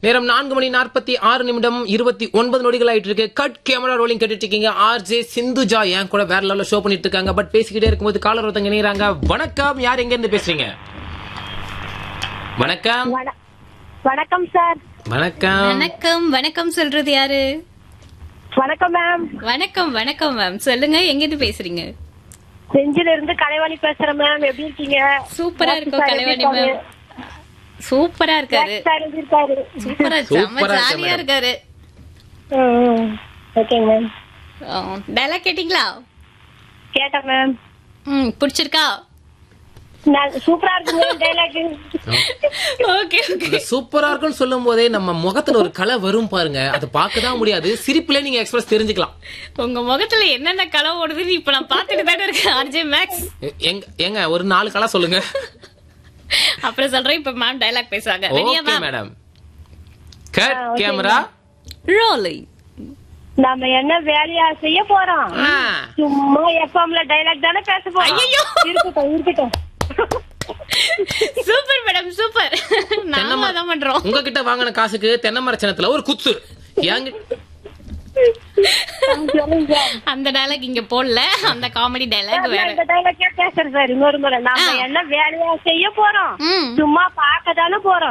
நேரம் நான்கு மணி நாற்பத்தி ஆறு நிமிடம் இருபத்தி ஒன்பது நொடிகள் ஆயிட்டு இருக்கு கட் கேமரா ரோலிங் கேட்டுட்டு இருக்கீங்க ஆர் ஜே சிந்துஜா என் கூட வேற லெவலில் ஷோ பண்ணிட்டு இருக்காங்க பட் பேசிக்கிட்டே இருக்கும்போது காலர் ஒருத்தங்க இணையறாங்க வணக்கம் யார் எங்க இருந்து பேசுறீங்க வணக்கம் வண- வணக்கம் சார் வணக்கம் வணக்கம் வணக்கம் சொல்றது யாரு வணக்கம் மேம் வணக்கம் வணக்கம் மேம் சொல்லுங்க எங்க இருந்து பேசுறீங்க செஞ்சில இருந்து கலைவாணி பேசுறேன் மேம் எப்படி இருக்கீங்க சூப்பரா இருக்கும் கலைவாணி மேம் சூப்பரா இருக்காரு சார் எப்படி இருக்காரு சூப்பரா செம்ம சூப்பரா இருக்கு ஜாலியா madam. இருக்காரு ஓகேங்க மேம் டைலாக் கேட்டிங்களா கேட்டேன் மேம் ம் பிடிச்சிருக்கா நான் சூப்பரா இருக்கு மேம் டைலாக் ஓகே ஓகே சூப்பரா இருக்குன்னு சொல்லும் போதே நம்ம முகத்துல ஒரு கலை வரும் பாருங்க அதை பார்க்க தான் முடியாது சிரிப்புல நீங்க எக்ஸ்பிரஸ் தெரிஞ்சுக்கலாம் உங்க முகத்துல என்னென்ன களம் ஓடுதுன்னு இப்ப நான் பாத்துட்டு தானே இருக்கேன் ஆர்ஜே மேக்ஸ் எ- எங்க ஏங்க ஒரு நாலு கலை சொல்லுங்க அப்புறம் சொல்றேன் இப்ப மேம் டைலாக் பேசுவாங்க ரெடியா okay ma'am madam cut camera rolling நாம என்ன வேலையா செய்ய போறோம் சும்மா எஃப்எம்ல டைலாக் தானே பேச போறோம் ஐயையோ. இருக்கட்டும் இருக்கட்டும் சூப்பர் மேடம் சூப்பர் நாம அதான் பண்றோம் உங்ககிட்ட வாங்கின காசுக்கு தென்னை மரச்சனத்துல ஒரு குத்து ஏங்க சொல்லுங்க சார் அந்த டைலாக் இங்க போடல அந்த காமெடி டைலாக் வேற இந்த டைலாக்கே பேசுறேன் சார் இன்னொரு முறை நாம ஆ. என்ன வேலையா செய்ய போறோம் ம் சும்மா பார்க்க தானே போறோம்